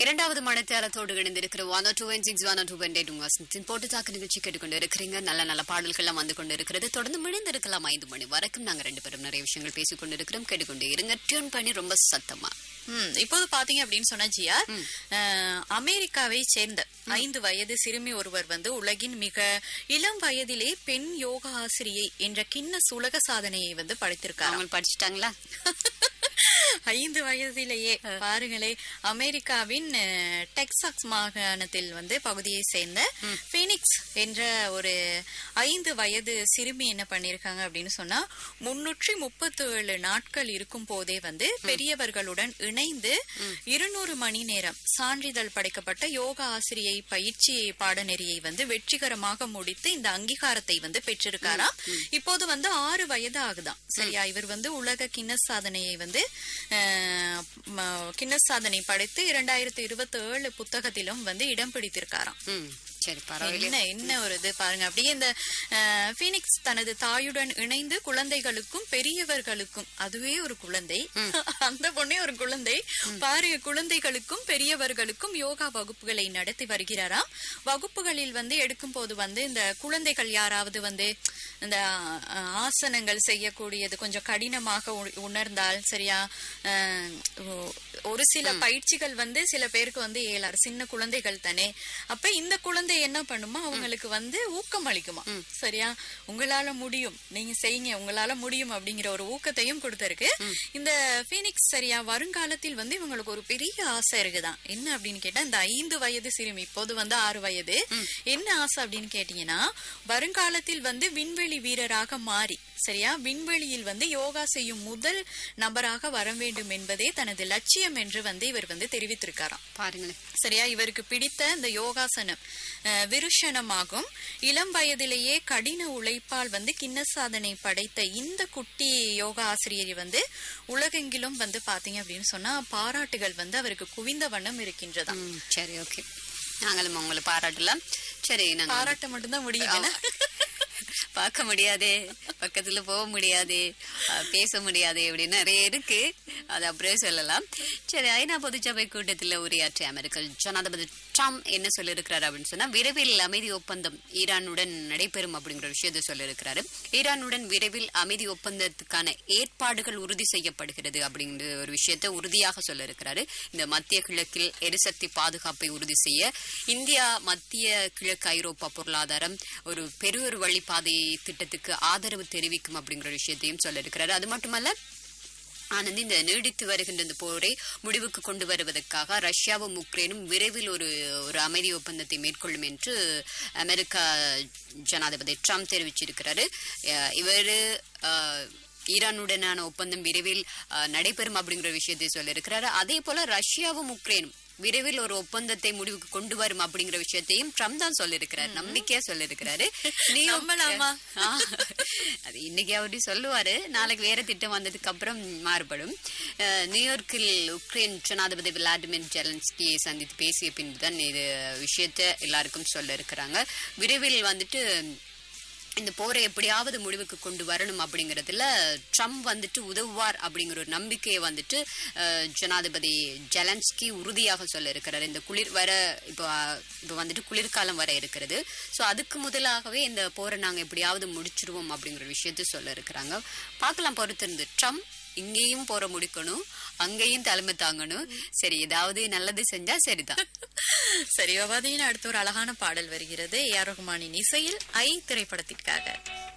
இரண்டாவது மனத்தாளத்தோடு இணைந்திருக்கிற one two one six one two one two வசனத்தின் போட்டு தாக்கு நிகழ்ச்சி கேட்டுக்கொண்டு இருக்கிறீங்க நல்ல நல்ல பாடல்கள்லாம் வந்து கொண்டு இருக்கிறது தொடர்ந்து முடிந்திருக்கலாம் ஐந்து மணி வரைக்கும் நாங்க ரெண்டு பேரும் நிறைய விஷயங்கள் பேசிக் கொண்டு இருக்கிறோம் கேட்டுக்கொண்டே இருங்க டியூன் பண்ணி ரொம்ப சத்தமா ம், இப்போது பாத்தீங்க அப்படின்னு சொன்னா ஜியா அஹ், அமெரிக்காவை சேர்ந்த ஐந்து வயது சிறுமி ஒருவர் வந்து உலகின் மிக இளம் வயதிலே பெண் யோகா ஆசிரியை என்ற கின்னஸ் உலக சாதனையை வந்து படைத்திருக்காங்க அவங்க படிச்சுட்டாங்களா ஐந்து வயதிலேயே பாருங்களே அமெரிக்காவின் அஹ், டெக்சாஸ் மாகாணத்தில் வந்து பகுதியை சேர்ந்த பீனிக்ஸ் என்ற ஒரு ஐந்து வயது சிறுமி என்ன பண்ணிருக்காங்க அப்படின்னு சொன்னா முன்னூற்றி முப்பத்தி ஏழு நாட்கள் இருக்கும் போதே வந்து பெரியவர்களுடன் இணைந்து இருநூறு மணி நேரம் சான்றிதழ் படைக்கப்பட்ட யோகா ஆசிரியை பயிற்சி பாடநெறியை வந்து வெற்றிகரமாக முடித்து இந்த அங்கீகாரத்தை வந்து பெற்றிருக்காராம் இப்போது வந்து ஆறு வயது ஆகுதாம் சரியா இவர் வந்து உலக கின்னஸ் சாதனையை வந்து அஹ், ம- கின்னஸ் சாதனை படைத்து இரண்டாயிரத்தி இருபத்தி ஏழு புத்தகத்திலும் வந்து இடம் பிடித்திருக்காராம் ம் சரி பரவாயில்ல என்ன என்ன ஒரு இது பாருங்க அப்படியே இந்த அஹ், பீனிக்ஸ் தனது தாயுடன் இணைந்து குழந்தைகளுக்கும் பெரியவர்களுக்கும் அதுவே ஒரு குழந்தை அந்த பொண்ணே ஒரு குழந்தை பாருங்க குழந்தைகளுக்கும் பெரியவர்களுக்கும் யோகா வகுப்புகளை நடத்தி வருகிறாராம் வகுப்புகளில் வந்து எடுக்கும் போது வந்து இந்த குழந்தைகள் யாராவது வந்து இந்த அஹ், ஆசனங்கள் செய்யக்கூடியது கொஞ்சம் கடினமாக உ- உணர்ந்தால் சரியா அஹ், ஒ- ஒரு சில பயிற்சிகள் வந்து சில பேருக்கு வந்து இயலாது சின்ன குழந்தைகள் தானே அப்ப இந்த குழந்தை என்ன பண்ணுமா அவங்களுக்கு வந்து ஊக்கம் அளிக்குமா சரியா உங்களால முடியும் நீங்க செய்யுங்க உங்களால முடியும் அப்படிங்கிற ஒரு ஊக்கத்தையும் கொடுத்திருக்கு இந்த பீனிக்ஸ் சரியா வருங்காலத்தில் வந்து இவங்களுக்கு ஒரு பெரிய ஆசை இருக்குதான் என்ன அப்படின்னு கேட்டா இந்த ஐந்து வயது சிறுமி இப்போது வந்து ஆறு வயது என்ன ஆசை அப்படின்னு கேட்டீங்கன்னா வருங்காலத்தில் வந்து விண்வெளி வீரராக மாறி சரியா விண்வெளியில் வந்து யோகா செய்யும் முதல் நபராக வர வேண்டும் என்பதே தனது லட்சியம் என்று வந்து இவர் வந்து தெரிவித்திருக்காராம் பாருங்களேன் சரியா இவருக்கு பிடித்த இந்த யோகாசனம் அஹ், விருஷனமாகும் இளம் வயதிலேயே கடின உழைப்பால் வந்து கின்ன சாதனை படைத்த இந்த குட்டி யோகா ஆசிரியர் வந்து உலகெங்கிலும் வந்து பாத்தீங்க அப்படின்னு சொன்னா பாராட்டுகள் வந்து அவருக்கு குவிந்த வண்ணம் இருக்கின்றதாம் ம் சரி ஓகே நாங்களும் உங்களை பாராட்டலாம் சரி நாங்க பாராட்ட மட்டும்தான் முடியுது பார்க்க முடியாதே பக்கத்துல போக முடியாது அஹ், பேச முடியாது அப்படின்னு நிறைய இருக்கு அது அப்படியே சொல்லலாம் சரி ஐநா பொதுச்சபை கூட்டத்தில் உரையாற்றிய அமெரிக்க ஜனாதிபதி ட்ரம்ப் என்ன சொல்லியிருக்கிறாரு அப்படின்னு சொன்னா விரைவில் அமைதி ஒப்பந்தம் ஈரானுடன் நடைபெறும் அப்படிங்கிற விஷயத்தை சொல்லியிருக்கிறாரு ஈரானுடன் விரைவில் அமைதி ஒப்பந்தத்துக்கான ஏற்பாடுகள் உறுதி செய்யப்படுகிறது அப்படிங்கிற ஒரு விஷயத்தை உறுதியாக சொல்லியிருக்கிறாரு இந்த மத்திய கிழக்கில் எரிசக்தி பாதுகாப்பை உறுதி செய்ய இந்தியா மத்திய கிழக்கு ஐரோப்பா பொருளாதாரம் ஒரு பெரிய வழிபாதை திட்டத்துக்கு ஆதரவு தெரிவிக்கும் அப்படிங்கிற விஷயத்தையும் சொல்லியிருக்கிறாரு அது மட்டுமல்ல ஆனந்த் இந்த நீடித்து வருகின்ற இந்த போரை முடிவுக்கு கொண்டு வருவதற்காக ரஷ்யாவும் உக்ரைனும் விரைவில் ஒரு ஒரு அமைதி ஒப்பந்தத்தை மேற்கொள்ளும் என்று அமெரிக்கா ஜனாதிபதி ட்ரம்ப் தெரிவிச்சிருக்கிறாரு அஹ் இவரு அஹ், ஈரானுடனான ஒப்பந்தம் விரைவில் அஹ், நடைபெறும் அப்படிங்கிற விஷயத்தை சொல்லியிருக்கிறாரு அதே போல ரஷ்யாவும் உக்ரைனும் விரைவில் ஒரு ஒப்பந்தத்தை முடிவுக்கு கொண்டு வரும் அப்படிங்கிற விஷயத்தையும் ட்ரம்ப் தான் சொல்லியிருக்கிறார் நம்பிக்கையா சொல்லியிருக்கிறாரு நியூயார்க்- நம்பலாமா? ஆ, அது இன்னைக்கு அப்படி சொல்லுவாரு நாளைக்கு வேற திட்டம் வந்ததுக்கு அப்புறம் மாறுபடும் அஹ், நியூயார்க்கில் உக்ரைன் ஜனாதிபதி விளாடிமிர் ஜெலன்ஸ்கியை சந்தித்து பேசிய பின்பு தான் இது விஷயத்தை எல்லாருக்கும் சொல்ல இருக்கிறாங்க விரைவில் வந்துட்டு இந்த போரை எப்படியாவது முடிவுக்கு கொண்டு வரணும் அப்படிங்கறதுல ட்ரம்ப் வந்துட்டு உதவுவார் அப்படிங்கிற ஒரு நம்பிக்கையை வந்துட்டு அஹ், ஜனாதிபதி ஜெலன்ஸ்கி உறுதியாக சொல்ல இருக்கிறார் இந்த குளிர் வர இப்போ அஹ், இப்போ வந்துட்டு குளிர்காலம் வர இருக்கிறது ஸோ அதுக்கு முதலாகவே இந்த போரை நாங்க எப்படியாவது முடிச்சிருவோம் அப்படிங்கிற விஷயத்த சொல்ல இருக்கிறாங்க பார்க்கலாம் பொறுத்திருந்து ட்ரம்ப் இங்கேயும் போற முடிக்கணும் அங்கேயும் தலைமை தாங்கணும் சரி ஏதாவது நல்லது செஞ்சா சரிதான் சரி பாத்தீங்கன்னா அடுத்த ஒரு அழகான பாடல் வருகிறது ஏ ஆர் ரகுமானின் இசையில் ஐ திரைப்படத்திற்காக